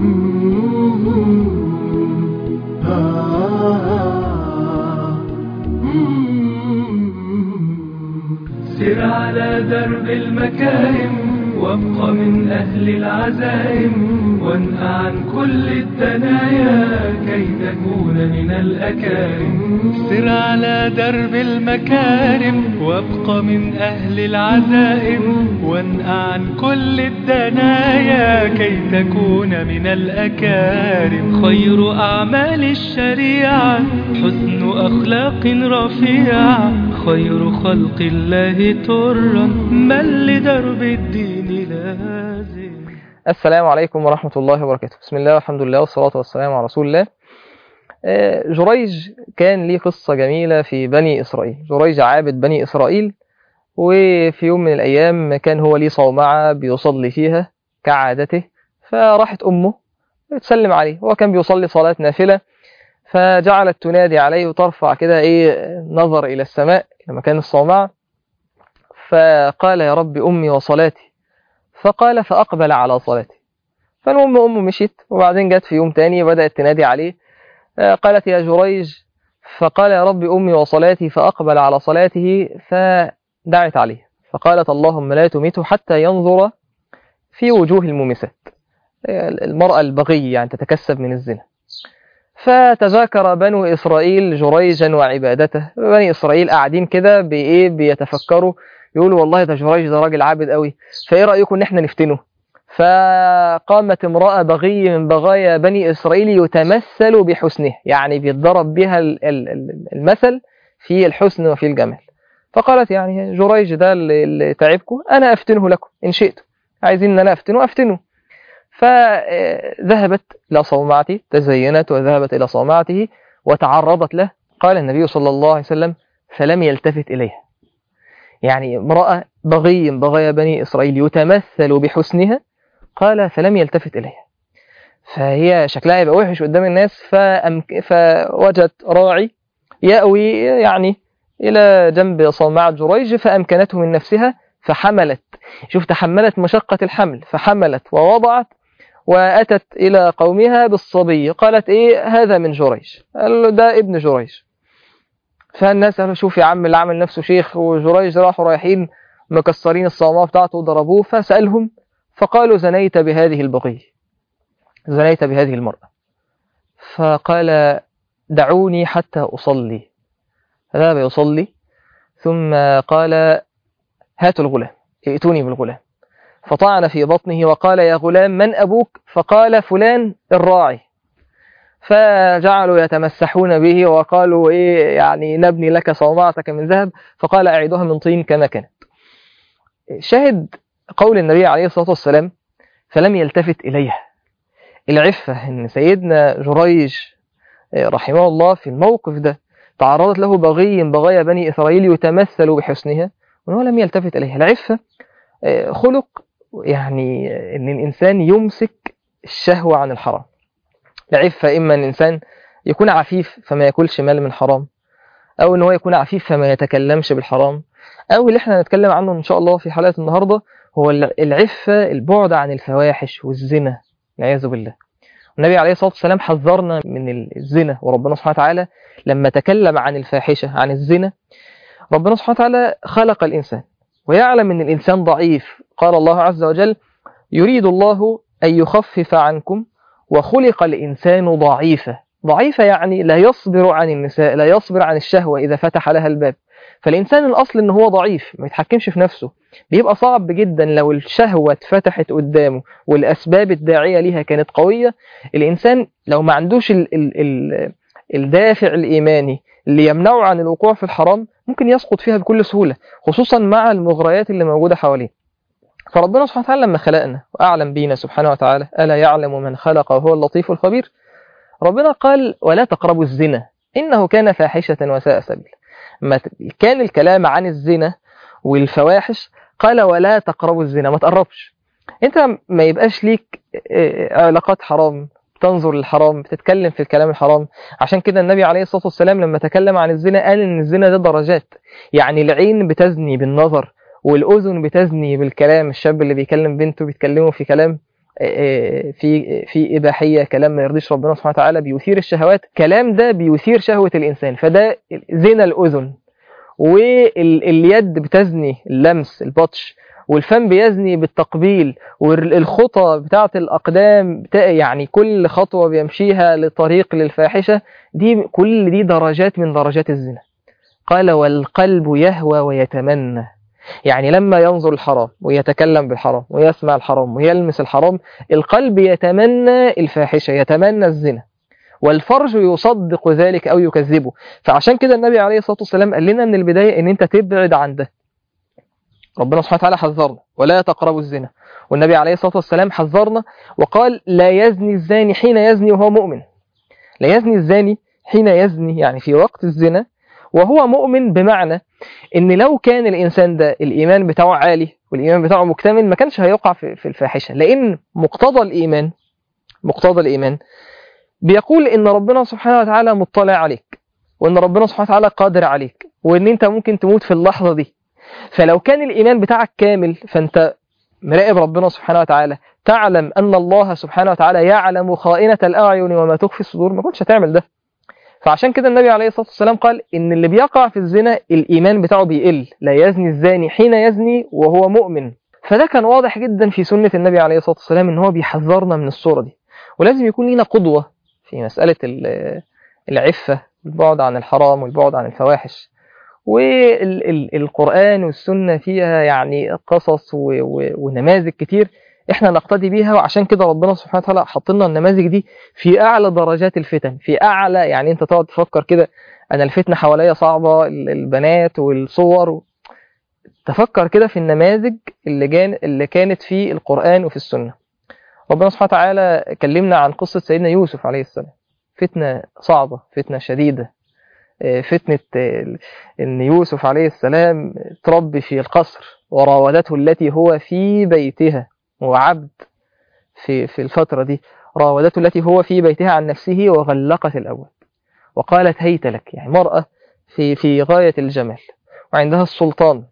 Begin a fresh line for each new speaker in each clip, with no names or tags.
سر على درب المكارم وابق من أهل العزائم وانهى عن كل الدنايا كي تكون من الأكارم سر على درب المكارم وابق من أهل العزائم وانهى عن كل الدنايا كي تكون من الأكارم خير أعمال الشريعة حسن أخلاق رفيعة خير خلق الله ترا من لدرب الدين لازم
السلام عليكم ورحمة الله وبركاته بسم الله والحمد لله والصلاة والسلام على رسول الله آه، جريج كان ليه قصة جميلة في بني إسرائيل جريج عابد بني إسرائيل وفي يوم من الأيام كان هو ليه صومعة بيصلي فيها كعادته فراحت أمه تسلم عليه هو كان بيصلي صلاة نافلة فجعلت تنادي عليه وترفع كده إيه نظر إلى السماء لما كان الصومعة فقال يا رب أمي وصلاتي فقال فأقبل على صلاتي فالمهم أمه مشيت وبعدين جت في يوم تاني بدأت تنادي عليه آه، قالت يا جريج فقال يا رب أمي وصلاتي فأقبل على صلاته فدعت عليه فقالت اللهم لا تميته حتى ينظر في وجوه المومسات آه، المرأة البغي يعني تتكسب من الزنا فتذاكر بنو إسرائيل جريجا وعبادته بني إسرائيل قاعدين كده بإيه بيتفكروا يقولوا والله ده جريج ده راجل عابد قوي فإيه رأيكم إن إحنا نفتنه فقامت امرأة بغي من بغايا بني إسرائيل يتمثل بحسنه يعني بيتضرب بها ال- ال- ال- المثل في الحسن وفي الجمال فقالت يعني جريج ده اللي اللي تعبكم أنا أفتنه لكم إن شئتم عايزين أن أنا أفتنه أفتنه فذهبت إلى صومعته تزينت وذهبت إلى صومعته وتعرضت له قال النبي صلى الله عليه وسلم فلم يلتفت إليها يعني امرأة بغي من بغايا بني إسرائيل يتمثل بحسنها قال فلم يلتفت إليها فهي شكلها يبقى وحش قدام الناس فأمك فوجدت راعي يأوي يعني إلى جنب صومعة جريج فأمكنته من نفسها فحملت شوف تحملت مشقة الحمل فحملت ووضعت وأتت إلى قومها بالصبي قالت إيه هذا من جريج قال له ده ابن جريج فالناس قالوا شوف يا عم اللي عامل نفسه شيخ وجريج راحوا رايحين مكسرين الصومعة بتاعته وضربوه فسألهم فقالوا زنيت بهذه البغي زنيت بهذه المرأة فقال دعوني حتى أصلي فذهب يصلي ثم قال هاتوا الغلام ائتوني بالغلام فطعن في بطنه وقال يا غلام من أبوك فقال فلان الراعي فجعلوا يتمسحون به وقالوا إيه يعني نبني لك صومعتك من ذهب فقال أعيدها من طين كما كانت شاهد قول النبي عليه الصلاة والسلام فلم يلتفت إليها العفة إن سيدنا جريج رحمه الله في الموقف ده تعرضت له بغي من بغايا بني إسرائيل يتمثل بحسنها وهو لم يلتفت إليها العفة آه، خلق يعني آه، إن الإنسان يمسك الشهوة عن الحرام العفة إما أن الإنسان يكون عفيف فما يأكلش مال من حرام أو أن هو يكون عفيف فما يتكلمش بالحرام أو اللي احنا هنتكلم عنه إن شاء الله في حلقة النهاردة هو العفة البعد عن الفواحش والزنا والعياذ بالله النبي عليه الصلاة والسلام حذرنا من الزنا وربنا سبحانه وتعالى لما تكلم عن الفاحشة عن الزنا ربنا سبحانه وتعالى خلق الإنسان ويعلم أن الإنسان ضعيف قال الله عز وجل يريد الله أن يخفف عنكم وخلق الإنسان ضعيفا ضعيفة يعني لا يصبر عن النساء لا يصبر عن الشهوة إذا فتح لها الباب فالإنسان الأصل أنه هو ضعيف ما يتحكمش في نفسه بيبقى صعب جدا لو الشهوة اتفتحت قدامه والأسباب الداعية ليها كانت قوية الإنسان لو ما عندوش ال ال ال الدافع الإيماني اللي يمنعه عن الوقوع في الحرام ممكن يسقط فيها بكل سهولة خصوصا مع المغريات اللي موجودة حواليه فربنا سبحانه وتعالى لما خلقنا وأعلم بينا سبحانه وتعالى ألا يعلم من خلق وهو اللطيف الخبير ربنا قال ولا تقربوا الزنا إنه كان فاحشة وساء سبيل ما كان الكلام عن الزنا والفواحش قال ولا تقربوا الزنا ما تقربش انت ما يبقاش ليك علاقات حرام تنظر للحرام بتتكلم في الكلام الحرام عشان كده النبي عليه الصلاة والسلام لما تكلم عن الزنا قال ان الزنا ده درجات يعني العين بتزني بالنظر والأذن بتزني بالكلام الشاب اللي بيكلم بنته بيتكلموا في كلام في في إباحية كلام ما يرضيش ربنا سبحانه وتعالى بيثير الشهوات كلام ده بيثير شهوة الإنسان فده زنا الأذن واليد بتزني اللمس البطش والفم بيزني بالتقبيل والخطى بتاعة الأقدام بتا يعني كل خطوة بيمشيها لطريق للفاحشة دي كل دي درجات من درجات الزنا قال والقلب يهوى ويتمنى يعني لما ينظر الحرام ويتكلم بالحرام ويسمع الحرام ويلمس الحرام القلب يتمنى الفاحشة يتمنى الزنا والفرج يصدق ذلك أو يكذبه فعشان كده النبي عليه الصلاة والسلام قال لنا من البداية ان انت تبعد عن ده ربنا سبحانه وتعالى حذرنا ولا تقربوا الزنا والنبي عليه الصلاة والسلام حذرنا وقال لا يزني الزاني حين يزني وهو مؤمن لا يزني الزاني حين يزني يعني في وقت الزنا وهو مؤمن بمعنى ان لو كان الانسان ده الايمان بتاعه عالي والايمان بتاعه مكتمل ما كانش هيقع في في الفاحشه لان مقتضى الايمان مقتضى الايمان بيقول ان ربنا سبحانه وتعالى مطلع عليك وان ربنا سبحانه وتعالى قادر عليك وان انت ممكن تموت في اللحظه دي فلو كان الايمان بتاعك كامل فانت مراقب ربنا سبحانه وتعالى تعلم ان الله سبحانه وتعالى يعلم خائنه الاعين وما تخفي الصدور ما كنتش هتعمل ده فعشان كده النبي عليه الصلاة والسلام قال إن اللي بيقع في الزنا الإيمان بتاعه بيقل لا يزني الزاني حين يزني وهو مؤمن فده كان واضح جدا في سنة النبي عليه الصلاة والسلام إن هو بيحذرنا من الصورة دي ولازم يكون لنا قدوة في مسألة العفة البعد عن الحرام والبعد عن الفواحش والقرآن والسنة فيها يعني قصص ونماذج كتير احنا نقتدي بيها وعشان كده ربنا سبحانه وتعالى حط لنا النماذج دي في اعلى درجات الفتن في اعلى يعني انت تقعد تفكر كده انا الفتنه حواليا صعبه البنات والصور تفكر كده في النماذج اللي جان اللي كانت في القران وفي السنه ربنا سبحانه وتعالى كلمنا عن قصه سيدنا يوسف عليه السلام فتنه صعبه فتنه شديده فتنه ان يوسف عليه السلام تربي في القصر وراودته التي هو في بيتها وعبد في في الفترة دي راودته التي هو في بيتها عن نفسه وغلقت الأبواب وقالت هيت لك يعني مرأة في في غاية الجمال وعندها السلطان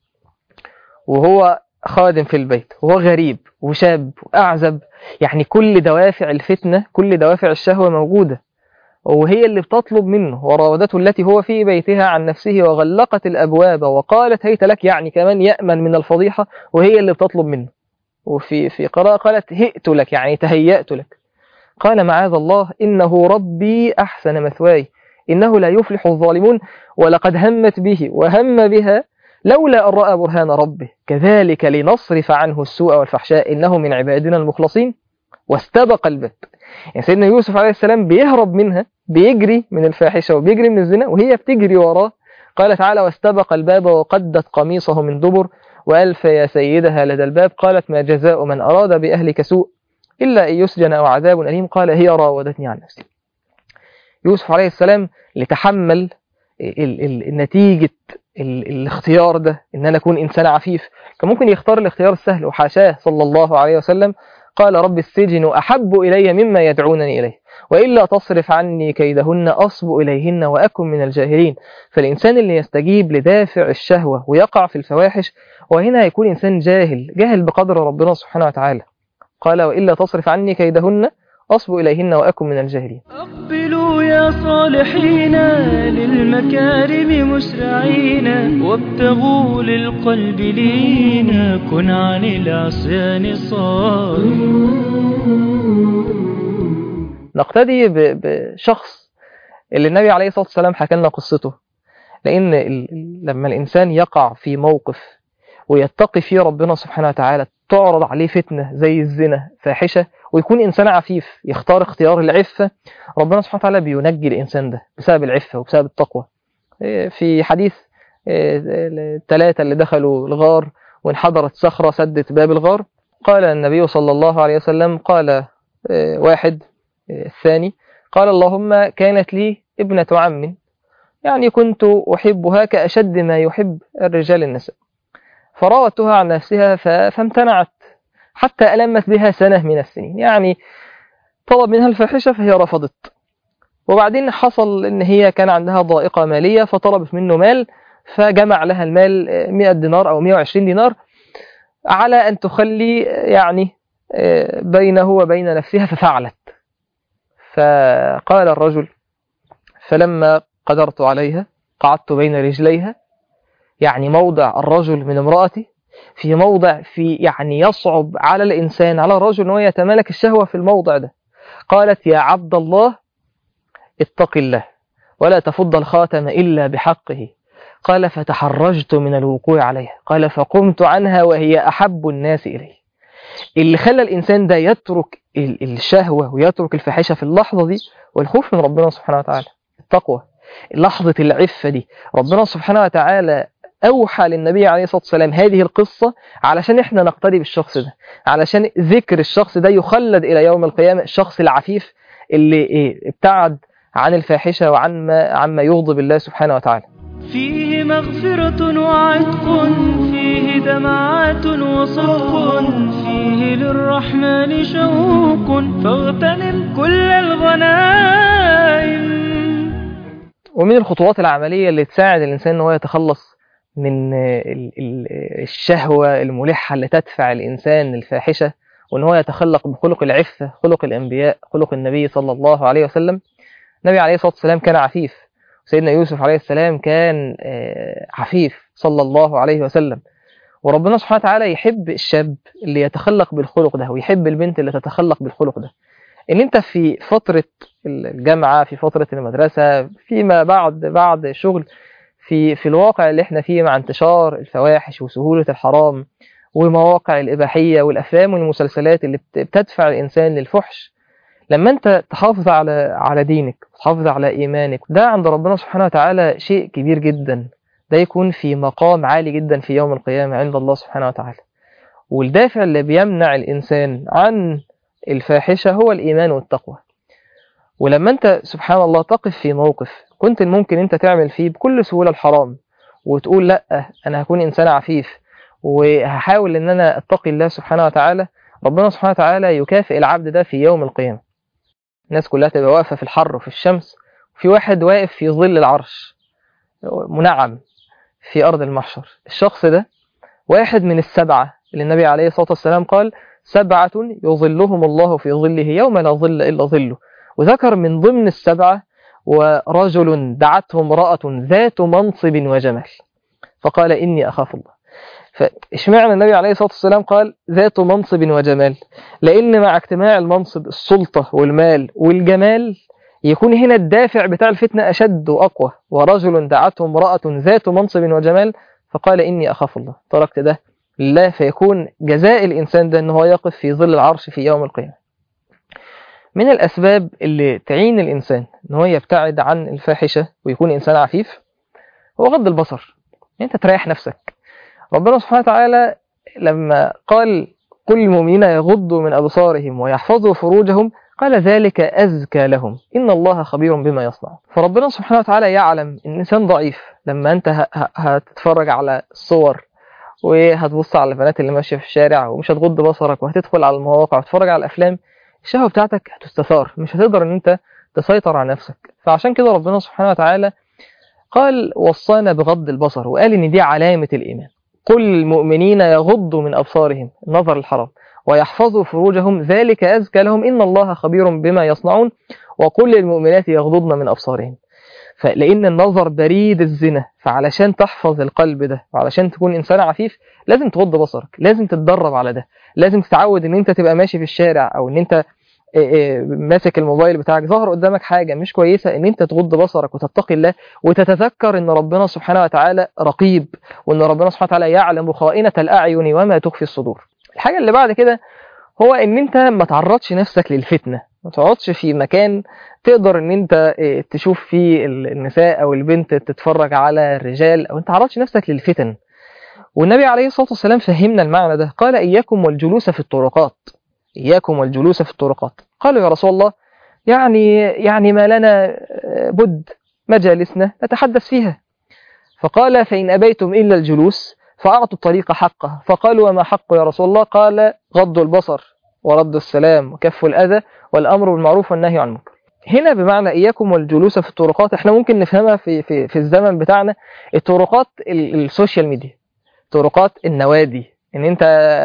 وهو خادم في البيت وهو غريب وشاب وأعزب يعني كل دوافع الفتنة كل دوافع الشهوة موجودة وهي اللي بتطلب منه وراودته التي هو في بيتها عن نفسه وغلقت الأبواب وقالت هيت لك يعني كمان يأمن من الفضيحة وهي اللي بتطلب منه وفي في قراءة قالت هئت لك يعني تهيأت لك قال معاذ الله إنه ربي أحسن مثواي إنه لا يفلح الظالمون ولقد همت به وهم بها لولا أن رأى برهان ربه كذلك لنصرف عنه السوء والفحشاء إنه من عبادنا المخلصين واستبق الباب يعني سيدنا يوسف عليه السلام بيهرب منها بيجري من الفاحشة وبيجري من الزنا وهي بتجري وراه قال تعالى واستبق الباب وقدت قميصه من دبر وألف يا سيدها لدى الباب قالت ما جزاء من أراد بأهلك سوء إلا أن يسجن أو عذاب أليم قال هي راودتني عن نفسي يوسف عليه السلام لتحمل نتيجة الاختيار ده ان انا اكون انسان عفيف كان ممكن يختار الاختيار السهل وحاشاه صلى الله عليه وسلم قال رب السجن احب الي مما يدعونني اليه والا تصرف عني كيدهن اصب اليهن واكن من الجاهلين فالانسان اللي يستجيب لدافع الشهوه ويقع في الفواحش وهنا يكون انسان جاهل جاهل بقدر ربنا سبحانه وتعالى قال والا تصرف عني كيدهن أصب إليهن وأكن من الجاهلين
أقبلوا يا صالحين للمكارم مسرعين وابتغوا للقلب لينا كن عن العصيان صار
نقتدي ب- بشخص اللي النبي عليه الصلاة والسلام حكى لنا قصته لأن ال- لما الإنسان يقع في موقف ويتقي فيه ربنا سبحانه وتعالى تعرض عليه فتنة زي الزنا فاحشة ويكون إنسان عفيف يختار اختيار العفة ربنا سبحانه وتعالى بينجي الإنسان ده بسبب العفة وبسبب التقوى إيه، في حديث إيه، الثلاثة اللي دخلوا الغار وانحدرت صخرة سدت باب الغار قال النبي صلى الله عليه وسلم قال إيه، واحد إيه، الثاني قال اللهم كانت لي ابنة عم يعني كنت أحبها كأشد ما يحب الرجال النساء فراودتها عن نفسها ف- فامتنعت حتى ألمت بها سنة من السنين يعني طلب منها الفاحشة فهي رفضت وبعدين حصل ان هي كان عندها ضائقة مالية فطلبت منه مال فجمع لها المال 100 دينار او 120 دينار على ان تخلي يعني آه، بينه وبين نفسها ففعلت فقال الرجل فلما قدرت عليها قعدت بين رجليها يعني موضع الرجل من امرأتي في موضع في يعني يصعب على الإنسان على الرجل أنه يتملك الشهوة في الموضع ده قالت يا عبد الله اتق الله ولا تفض الخاتم إلا بحقه قال فتحرجت من الوقوع عليها قال فقمت عنها وهي أحب الناس إلي اللي خلى الإنسان ده يترك ال- الشهوة ويترك الفاحشة في اللحظة دي والخوف من ربنا سبحانه وتعالى التقوى لحظة العفة دي ربنا سبحانه وتعالى أوحى للنبي عليه الصلاة والسلام هذه القصة علشان إحنا نقتدي بالشخص ده علشان ذكر الشخص ده يخلد إلى يوم القيامة الشخص العفيف اللي إيه ابتعد عن الفاحشة وعن ما عما يغضب الله سبحانه وتعالى
فيه مغفرة وعتق فيه دمعات وصدق فيه للرحمن شوق فاغتنم كل الغنائم
ومن الخطوات العملية اللي تساعد الإنسان إن هو يتخلص من ال- ال- الشهوة الملحة اللي تدفع الإنسان للفاحشة وإن هو يتخلق بخلق العفة خلق الأنبياء خلق النبي صلى الله عليه وسلم النبي عليه الصلاة والسلام كان عفيف سيدنا يوسف عليه السلام كان آه، عفيف صلى الله عليه وسلم وربنا سبحانه وتعالى يحب الشاب اللي يتخلق بالخلق ده ويحب البنت اللي تتخلق بالخلق ده ان انت في فترة الجامعة في فترة المدرسة فيما بعد بعد شغل في في الواقع اللي احنا فيه مع انتشار الفواحش وسهولة الحرام ومواقع الإباحية والأفلام والمسلسلات اللي بت- بتدفع الإنسان للفحش لما أنت تحافظ على على دينك تحافظ على إيمانك ده عند ربنا سبحانه وتعالى شيء كبير جدا ده يكون في مقام عالي جدا في يوم القيامة عند الله سبحانه وتعالى والدافع اللي بيمنع الإنسان عن الفاحشة هو الإيمان والتقوى ولما أنت سبحان الله تقف في موقف كنت ممكن أنت تعمل فيه بكل سهولة الحرام وتقول لأ أنا هكون إنسان عفيف وهحاول ان انا اتقي الله سبحانه وتعالى ربنا سبحانه وتعالى يكافئ العبد ده في يوم القيامة الناس كلها تبقى واقفة في الحر وفي الشمس وفي واحد واقف في ظل العرش منعم في أرض المحشر الشخص ده واحد من السبعة اللي النبي عليه الصلاة والسلام قال سبعة يظلهم الله في ظله يوم لا ظل إلا ظله وذكر من ضمن السبعة ورجل دعته امرأة ذات منصب وجمال فقال إني أخاف الله فاشمعنى النبي عليه الصلاة والسلام قال ذات منصب وجمال لأن مع اجتماع المنصب السلطة والمال والجمال يكون هنا الدافع بتاع الفتنة أشد وأقوى ورجل دعته امرأة ذات منصب وجمال فقال إني أخاف الله تركت ده لله فيكون جزاء الإنسان ده أنه يقف في ظل العرش في يوم القيامة من الأسباب اللي تعين الإنسان أنه يبتعد عن الفاحشة ويكون إنسان عفيف هو غض البصر أنت تريح نفسك ربنا سبحانه وتعالى لما قال كل المؤمنين يغضوا من أبصارهم ويحفظوا فروجهم قال ذلك أزكى لهم إن الله خبير بما يصنع فربنا سبحانه وتعالى يعلم إن إنسان ضعيف لما أنت ه- ه- هتتفرج على الصور وهتبص على البنات اللي ماشية في الشارع ومش هتغض بصرك وهتدخل على المواقع وتتفرج على الأفلام الشهوة بتاعتك هتستثار مش هتقدر إن أنت تسيطر على نفسك فعشان كده ربنا سبحانه وتعالى قال وصانا بغض البصر وقال إن دي علامة الإيمان قل المؤمنين يغضوا من أبصارهم النظر الحرام ويحفظوا فروجهم ذلك أزكى لهم إن الله خبير بما يصنعون وقل للمؤمنات يغضضن من أبصارهم فلأن النظر بريد الزنا فعلشان تحفظ القلب ده وعلشان تكون إنسان عفيف لازم تغض بصرك لازم تتدرب على ده لازم تتعود إن أنت تبقى ماشي في الشارع أو إن أنت إيه إيه ماسك الموبايل بتاعك ظهر قدامك حاجة مش كويسة إن أنت تغض بصرك وتتقي الله وتتذكر إن ربنا سبحانه وتعالى رقيب وإن ربنا سبحانه وتعالى يعلم خائنة الأعين وما تخفي الصدور الحاجة اللي بعد كده هو إن أنت ما تعرضش نفسك للفتنة ما تقعدش في مكان تقدر ان انت إيه، تشوف فيه ال- النساء او البنت تتفرج على الرجال او انت تعرضش نفسك للفتن والنبي عليه الصلاة والسلام فهمنا المعنى ده قال إياكم والجلوس في الطرقات إياكم والجلوس في الطرقات قالوا يا رسول الله يعني يعني ما لنا آه، بد مجالسنا نتحدث فيها فقال فإن أبيتم إلا الجلوس فأعطوا الطريق حقه فقالوا وما حقه يا رسول الله قال غض البصر ورد السلام وكف الأذى والأمر بالمعروف والنهي عن المنكر هنا بمعنى إياكم والجلوس في الطرقات احنا ممكن نفهمها في, في, في الزمن بتاعنا الطرقات ال- السوشيال ميديا طرقات النوادي ان انت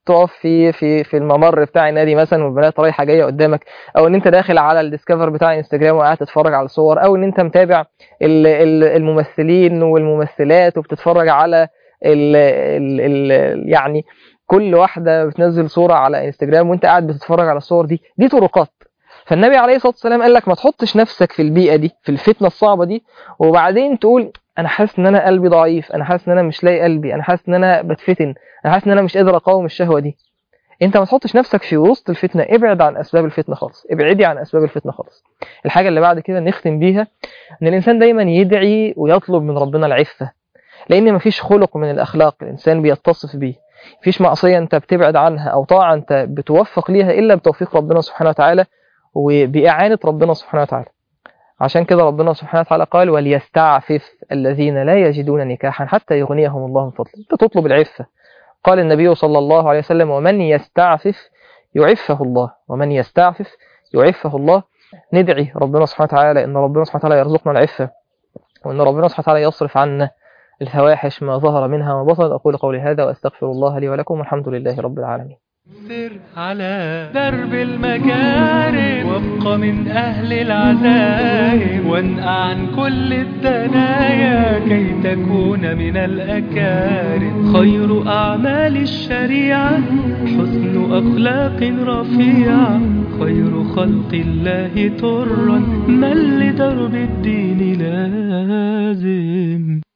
تقف في في في الممر بتاع النادي مثلا والبنات رايحه جايه قدامك او ان انت داخل على الديسكفر بتاع انستجرام وقاعد تتفرج على الصور او ان انت متابع ال- ال- الممثلين والممثلات وبتتفرج على ال ال ال يعني كل واحده بتنزل صوره على انستجرام وانت قاعد بتتفرج على الصور دي دي طرقات فالنبي عليه الصلاه والسلام قال لك ما تحطش نفسك في البيئه دي في الفتنه الصعبه دي وبعدين تقول انا حاسس ان انا قلبي ضعيف انا حاسس ان انا مش لاقي قلبي انا حاسس ان انا بتفتن انا حاسس ان انا مش قادر اقاوم الشهوه دي انت ما تحطش نفسك في وسط الفتنه ابعد عن اسباب الفتنه خالص ابعدي عن اسباب الفتنه خالص الحاجه اللي بعد كده نختم بيها ان الانسان دايما يدعي ويطلب من ربنا العفه لان مفيش خلق من الاخلاق الانسان بيتصف بيه مفيش معصيه انت بتبعد عنها او طاعه انت بتوفق ليها الا بتوفيق ربنا سبحانه وتعالى وبإعانة ربنا سبحانه وتعالى عشان كده ربنا سبحانه وتعالى قال وليستعفف الذين لا يجدون نكاحا حتى يغنيهم الله من فضله انت تطلب العفة قال النبي صلى الله عليه وسلم ومن يستعفف يعفه الله ومن يستعفف يعفه الله ندعي ربنا سبحانه وتعالى ان ربنا سبحانه وتعالى يرزقنا العفة وان ربنا سبحانه وتعالى يصرف عنا الفواحش ما ظهر منها وما بطن اقول قولي هذا واستغفر الله لي ولكم والحمد لله رب العالمين
سر على درب المكارم وابق من أهل العزائم وانقع عن كل الدنايا كي تكون من الأكارم خير أعمال الشريعة حسن أخلاق رفيعة خير خلق الله ترا من لدرب الدين لازم